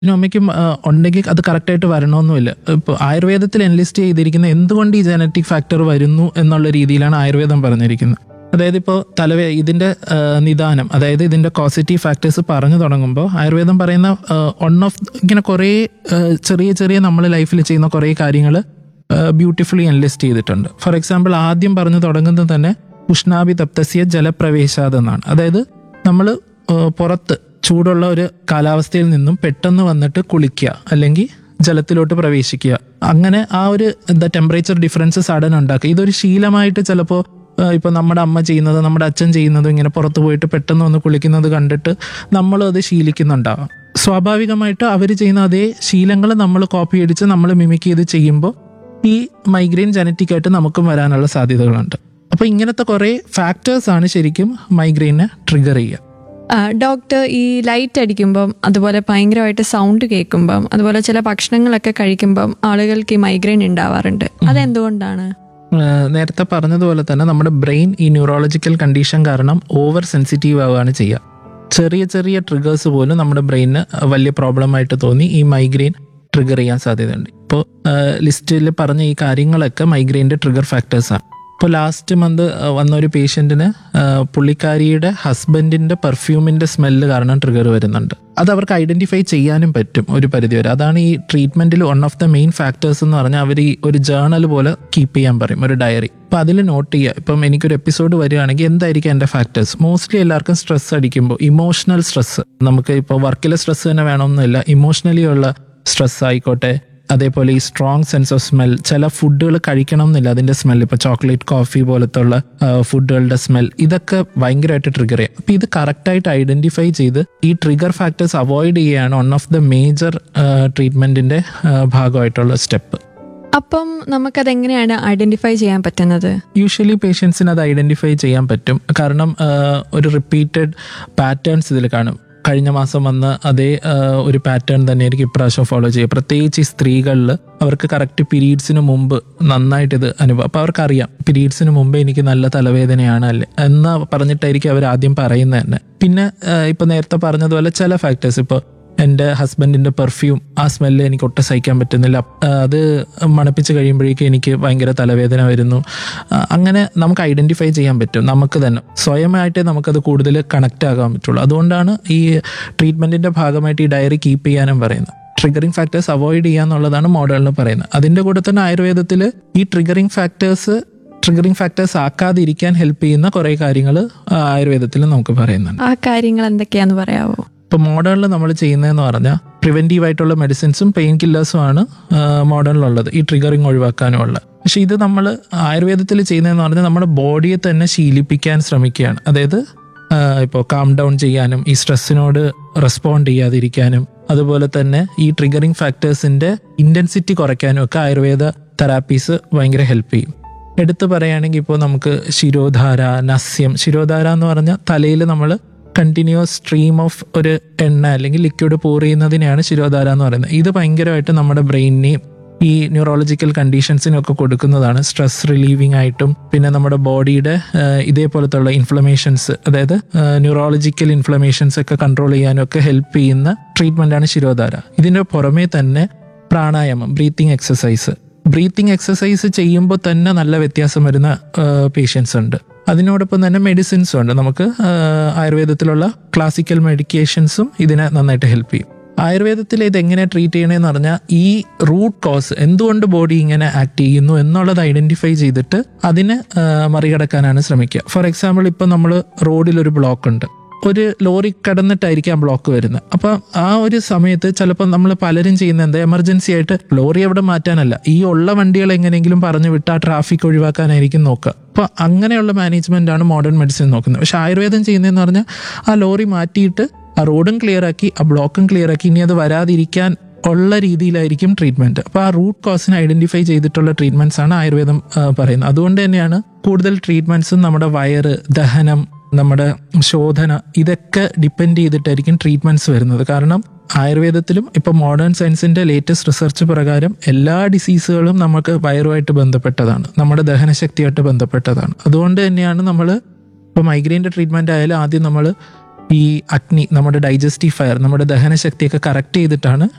അച്ഛനും അമ്മയ്ക്കും ആ, ഉണ്ടെങ്കിൽ അത് കറക്റ്റായിട്ട് വരണമെന്നുമില്ല ഇപ്പോൾ ആയുർവേദത്തിൽ എൻലിസ്റ്റ് ചെയ്തിരിക്കുന്ന എന്തുകൊണ്ട് ഈ ജനറ്റിക് ഫാക്ടർ വരുന്നു എന്നുള്ള രീതിയിലാണ് ആയുർവേദം പറഞ്ഞിരിക്കുന്നത് അതായത് ഇപ്പോൾ തലവേ ഇതിന്റെ ആ, നിദാനം അതായത് ഇതിന്റെ കോസിറ്റീവ് ഫാക്ടേഴ്സ് പറഞ്ഞു തുടങ്ങുമ്പോൾ ആയുർവേദം പറയുന്ന വൺ ഓഫ് ഇങ്ങനെ കുറേ ആ, ചെറിയ ചെറിയ നമ്മൾ ലൈഫിൽ ചെയ്യുന്ന കുറേ കാര്യങ്ങൾ ബ്യൂട്ടിഫുള്ളി എൻലിസ്റ്റ് ചെയ്തിട്ടുണ്ട് ഫോർ എക്സാമ്പിൾ ആദ്യം പറഞ്ഞു തുടങ്ങുന്നത് തന്നെ ഉഷ്ണാഭി തപ്തസ്യ ജലപ്രവേശാത് എന്നാണ് അതായത് നമ്മൾ പുറത്ത് ചൂടുള്ള ഒരു കാലാവസ്ഥയിൽ നിന്നും പെട്ടെന്ന് വന്നിട്ട് കുളിക്കുക അല്ലെങ്കിൽ ജലത്തിലോട്ട് പ്രവേശിക്കുക അങ്ങനെ ആ ഒരു എന്താ ടെമ്പറേച്ചർ ഡിഫറൻസ് സഡൻ ഉണ്ടാക്കുക ഇതൊരു ശീലമായിട്ട് ചിലപ്പോൾ ഇപ്പൊ നമ്മുടെ അമ്മ ചെയ്യുന്നത് നമ്മുടെ അച്ഛൻ ചെയ്യുന്നത് ഇങ്ങനെ പുറത്ത് പോയിട്ട് പെട്ടെന്ന് വന്ന് കുളിക്കുന്നത് കണ്ടിട്ട് നമ്മളും അത് ശീലിക്കുന്നുണ്ടാവാം സ്വാഭാവികമായിട്ട് അവർ ചെയ്യുന്ന അതേ ശീലങ്ങൾ നമ്മൾ കോപ്പി അടിച്ച് നമ്മൾ മിമിക് ചെയ്ത് ചെയ്യുമ്പോൾ ഈ മൈഗ്രെയിൻ ജനറ്റിക് ആയിട്ട് നമുക്കും വരാനുള്ള സാധ്യതകളുണ്ട് അപ്പൊ ഇങ്ങനത്തെ കുറെ ഫാക്ടേഴ്സ് ആണ് ശരിക്കും മൈഗ്രെയിനെ ട്രിഗർ ചെയ്യുക ആ, ഡോക്ടർ ഈ ലൈറ്റ് അടിക്കുമ്പം അതുപോലെ ഭയങ്കരമായിട്ട് സൗണ്ട് കേൾക്കുമ്പം അതുപോലെ ചില ഭക്ഷണങ്ങളൊക്കെ കഴിക്കുമ്പം ആളുകൾക്ക് ഈ മൈഗ്രെയിൻ ഉണ്ടാവാറുണ്ട് അതെന്തുകൊണ്ടാണ് ഏഹ് നേരത്തെ പറഞ്ഞതുപോലെ തന്നെ നമ്മുടെ ബ്രെയിൻ ഈ ന്യൂറോളജിക്കൽ കണ്ടീഷൻ കാരണം ഓവർ സെൻസിറ്റീവ് ആവുകയാണ് ചെയ്യുക ചെറിയ ചെറിയ ട്രിഗേഴ്സ് പോലും നമ്മുടെ ബ്രെയിനിന് വലിയ പ്രോബ്ലം ആയിട്ട് തോന്നി ഈ മൈഗ്രെയിൻ ട്രിഗർ ചെയ്യാൻ സാധ്യതയുണ്ട് ഇപ്പോൾ ലിസ്റ്റിൽ പറഞ്ഞ ഈ കാര്യങ്ങളൊക്കെ മൈഗ്രെയിൻ്റെ ട്രിഗർ ഫാക്ടേഴ്സാണ് ഇപ്പോൾ ലാസ്റ്റ് മന്ത് വന്ന ഒരു പേഷ്യൻറ്റിന് പുള്ളിക്കാരിയുടെ ഹസ്ബൻഡിൻ്റെ പെർഫ്യൂമിൻ്റെ സ്മെല്ല് കാരണം ട്രിഗർ വരുന്നുണ്ട് അത് അവർക്ക് ഐഡന്റിഫൈ ചെയ്യാനും പറ്റും ഒരു പരിധിവരെ അതാണ് ഈ ട്രീറ്റ്മെന്റിൽ one of the main factors എന്ന് പറഞ്ഞാൽ അവർ ഈ ഒരു ജേർണൽ പോലെ കീപ്പ് ചെയ്യാൻ പറയും ഒരു ഡയറി അപ്പൊ അതിൽ നോട്ട് ചെയ്യുക ഇപ്പം എനിക്കൊരു എപ്പിസോഡ് വരികയാണെങ്കിൽ എന്തായിരിക്കും എൻ്റെ ഫാക്ടേഴ്സ് മോസ്റ്റ്ലി എല്ലാവർക്കും സ്ട്രെസ് അടിക്കുമ്പോൾ ഇമോഷണൽ സ്ട്രെസ് നമുക്ക് ഇപ്പോൾ വർക്കിലെ സ്ട്രെസ് തന്നെ വേണമെന്നില്ല ഇമോഷണലി ഉള്ള സ്ട്രെസ് ആയിക്കോട്ടെ അതേപോലെ ഈ സ്ട്രോങ് സെൻസ് ഓഫ് സ്മെൽ ചില ഫുഡുകൾ കഴിക്കണം എന്നില്ല അതിന്റെ സ്മെൽ ഇപ്പൊ ചോക്ലേറ്റ് കോഫി പോലത്തുള്ള ഫുഡുകളുടെ സ്മെൽ ഇതൊക്കെ ഭയങ്കരമായിട്ട് ട്രിഗർ ചെയ്യും അപ്പൊ ഇത് കറക്റ്റായിട്ട് ഐഡന്റിഫൈ ചെയ്ത് ഈ ട്രിഗർ ഫാക്ടേഴ്സ് അവോയ്ഡ് ചെയ്യുകയാണ് വൺ ഓഫ് ദ മേജർ ട്രീറ്റ്മെന്റിന്റെ ഭാഗമായിട്ടുള്ള സ്റ്റെപ്പ് അപ്പം നമുക്കതെങ്ങനെയാണ് ഐഡന്റിഫൈ ചെയ്യാൻ പറ്റുന്നത് യൂഷ്വലി പേഷ്യൻസിന് അത് ഐഡന്റിഫൈ ചെയ്യാൻ പറ്റും കാരണം ആ, ഒരു റിപ്പീറ്റഡ് പാറ്റേൺസ് ഇതിൽ കാണും കഴിഞ്ഞ മാസം വന്ന അതേ ആ, ഒരു പാറ്റേൺ തന്നെയായിരിക്കും ഇപ്രാവശ്യം ഫോളോ ചെയ്യുക പ്രത്യേകിച്ച് ഈ സ്ത്രീകളിൽ അവർക്ക് കറക്റ്റ് പീരീഡ്സിന് മുമ്പ് നന്നായിട്ട് ഇത് അനുഭവം അപ്പോൾ അവർക്കറിയാം പീരീഡ്സിന് മുമ്പ് എനിക്ക് നല്ല തലവേദനയാണ് അല്ലേ എന്ന് പറഞ്ഞിട്ടായിരിക്കും അവർ ആദ്യം പറയുന്നത് തന്നെ പിന്നെ ആ, ഇപ്പൊ നേരത്തെ പറഞ്ഞതുപോലെ ചില ഫാക്ടേഴ്സ് ഇപ്പോൾ എൻ്റെ ഹസ്ബൻഡിന്റെ പെർഫ്യൂം ആ സ്മെല്ല് എനിക്ക് ഒട്ടും സഹിക്കാൻ പറ്റുന്നില്ല ആ, അത് മണപ്പിച്ച് കഴിയുമ്പോഴേക്കും എനിക്ക് ഭയങ്കര തലവേദന വരുന്നു ആ, അങ്ങനെ നമുക്ക് ഐഡന്റിഫൈ ചെയ്യാൻ പറ്റും നമുക്ക് തന്നെ സ്വയമായിട്ട് നമുക്കത് കൂടുതൽ കണക്ട് ആകാൻ പറ്റുള്ളൂ അതുകൊണ്ടാണ് ഈ ട്രീറ്റ്മെന്റിന്റെ ഭാഗമായിട്ട് ഈ ഡയറി കീപ്പ് ചെയ്യാനും പറയുന്നത് ട്രിഗറിങ് ഫാക്ടേഴ്സ് അവോയ്ഡ് ചെയ്യുക എന്നുള്ളതാണ് മോഡലിന് പറയുന്നത് അതിന്റെ കൂടെ തന്നെ ആയുർവേദത്തിൽ ഈ ട്രിഗറിങ് ഫാക്ടേഴ്സ് ട്രിഗറിങ് ഫാക്ടേഴ്സ് ആക്കാതിരിക്കാൻ ഹെൽപ്പ് ചെയ്യുന്ന കുറേ കാര്യങ്ങൾ ആയുർവേദത്തിൽ നമുക്ക് പറയുന്നുണ്ട് ആ കാര്യങ്ങൾ എന്തൊക്കെയാന്ന് പറയാവോ ഇപ്പൊ മോഡേണിൽ നമ്മൾ ചെയ്യുന്നതെന്ന് പറഞ്ഞാൽ പ്രിവെന്റീവ് ആയിട്ടുള്ള മെഡിസിൻസും പെയിൻ കില്ലേഴ്സും ആണ് മോഡേണിലുള്ളത് ഈ ട്രിഗറിങ് ഒഴിവാക്കാനുമുള്ള പക്ഷെ ഇത് നമ്മൾ ആയുർവേദത്തിൽ ചെയ്യുന്നതെന്ന് പറഞ്ഞാൽ നമ്മുടെ ബോഡിയെ തന്നെ ശീലിപ്പിക്കാൻ ശ്രമിക്കുകയാണ് അതായത് ഇപ്പോൾ കാം ഡൗൺ ചെയ്യാനും ഈ സ്ട്രെസ്സിനോട് റെസ്പോണ്ട് ചെയ്യാതിരിക്കാനും അതുപോലെ തന്നെ ഈ ട്രിഗറിങ് ഫാക്ടേഴ്സിന്റെ ഇന്റൻസിറ്റി കുറയ്ക്കാനും ഒക്കെ ആയുർവേദ തെറാപ്പീസ് ഭയങ്കര ഹെൽപ്പ് ചെയ്യും എടുത്തു പറയുകയാണെങ്കിൽ ഇപ്പോൾ നമുക്ക് ശിരോധാര നസ്യം ശിരോധാര എന്ന് പറഞ്ഞാൽ തലയിൽ നമ്മൾ കണ്ടിന്യൂസ് സ്ട്രീം ഓഫ് ഒരു എണ്ണ അല്ലെങ്കിൽ ലിക്വിഡ് പോർ ചെയ്യുന്നതിനെയാണ് ശിരോധാര എന്ന് പറയുന്നത് ഇത് ഭയങ്കരമായിട്ട് നമ്മുടെ ബ്രെയിനിനെയും ഈ ന്യൂറോളജിക്കൽ കണ്ടീഷൻസിനും ഒക്കെ കൊടുക്കുന്നതാണ് സ്ട്രെസ് റിലീവിംഗ് ആയിട്ടും പിന്നെ നമ്മുടെ ബോഡിയുടെ ഇതേപോലത്തുള്ള ഇൻഫ്ലമേഷൻസ് അതായത് ന്യൂറോളജിക്കൽ ഇൻഫ്ലമേഷൻസ് ഒക്കെ കൺട്രോൾ ചെയ്യാനും ഒക്കെ ഹെൽപ്പ് ചെയ്യുന്ന ട്രീറ്റ്മെന്റ് ആണ് ശിരോധാര ഇതിന്റെ പുറമേ തന്നെ പ്രാണായാമം ബ്രീത്തിങ് എക്സസൈസ് ബ്രീത്തിങ് എക്സസൈസ് ചെയ്യുമ്പോൾ തന്നെ നല്ല വ്യത്യാസം വരുന്ന പേഷ്യൻസ് ഉണ്ട് അതിനോടൊപ്പം തന്നെ മെഡിസിൻസും ഉണ്ട് നമുക്ക് ആ, ആയുർവേദത്തിലുള്ള ക്ലാസിക്കൽ മെഡിക്കേഷൻസും ഇതിനെ നന്നായിട്ട് ഹെൽപ്പ് ചെയ്യും ആയുർവേദത്തിൽ ഇത് എങ്ങനെ ട്രീറ്റ് ചെയ്യണമെന്ന് പറഞ്ഞാൽ ഈ റൂട്ട് കോസ് എന്തുകൊണ്ട് ബോഡി ഇങ്ങനെ ആക്ട് ചെയ്യുന്നു എന്നുള്ളത് ഐഡന്റിഫൈ ചെയ്തിട്ട് അതിനെ ആ, മറികടക്കാനാണ് ശ്രമിക്കുക ഫോർ എക്സാമ്പിൾ ഇപ്പം നമ്മൾ റോഡിൽ ഒരു ബ്ലോക്ക് ഉണ്ട് ഒരു ലോറി കടന്നിട്ടായിരിക്കാം ബ്ലോക്ക് വരുന്നത് അപ്പൊ ആ ഒരു സമയത്ത് ചിലപ്പോൾ നമ്മൾ പലരും ചെയ്യുന്ന എന്താ എമർജൻസി ആയിട്ട് ലോറി എവിടെ മാറ്റാനല്ല ഈ ഉള്ള വണ്ടികൾ എങ്ങനെയെങ്കിലും പറഞ്ഞു വിട്ട് ആ ട്രാഫിക് ഒഴിവാക്കാനായിരിക്കും നോക്കുക അപ്പൊ അങ്ങനെയുള്ള മാനേജ്മെന്റ് ആണ് മോഡേൺ മെഡിസിൻ നോക്കുന്നത് പക്ഷെ ആയുർവേദം ചെയ്യുന്നതെന്ന് പറഞ്ഞാൽ ആ ലോറി മാറ്റിയിട്ട് ആ റോഡും ക്ലിയർ ആക്കി ആ ബ്ലോക്കും ക്ലിയർ ആക്കി ഇനി അത് വരാതിരിക്കാൻ ഉള്ള രീതിയിലായിരിക്കും ട്രീറ്റ്മെന്റ് അപ്പൊ ആ റൂട്ട് കോസിനെ ഐഡന്റിഫൈ ചെയ്തിട്ടുള്ള ട്രീറ്റ്മെന്റ്സ് ആണ് ആയുർവേദം ആ, പറയുന്നത് അതുകൊണ്ട് തന്നെയാണ് കൂടുതൽ ട്രീറ്റ്മെന്റ്സും നമ്മുടെ വയറ് ദഹനം നമ്മുടെ ശോധന ഇതൊക്കെ ഡിപ്പെൻഡ് ചെയ്തിട്ടായിരിക്കും ട്രീറ്റ്മെന്റ്സ് വരുന്നത് കാരണം ആയുർവേദത്തിലും ഇപ്പൊ മോഡേൺ സയൻസിന്റെ ലേറ്റസ്റ്റ് റിസർച്ച് പ്രകാരം എല്ലാ ഡിസീസുകളും നമുക്ക് വയറുമായിട്ട് ബന്ധപ്പെട്ടതാണ് നമ്മുടെ ദഹനശക്തിയായിട്ട് ബന്ധപ്പെട്ടതാണ് അതുകൊണ്ട് തന്നെയാണ് നമ്മൾ ഇപ്പോൾ മൈഗ്രെയിൻ്റെ ട്രീറ്റ്മെന്റ് ആയാലും ആദ്യം നമ്മൾ ഈ അഗ്നി നമ്മുടെ ഡൈജസ്റ്റീവ് ഫയർ നമ്മുടെ ദഹനശക്തിയൊക്കെ കറക്റ്റ് ചെയ്തിട്ടാണ്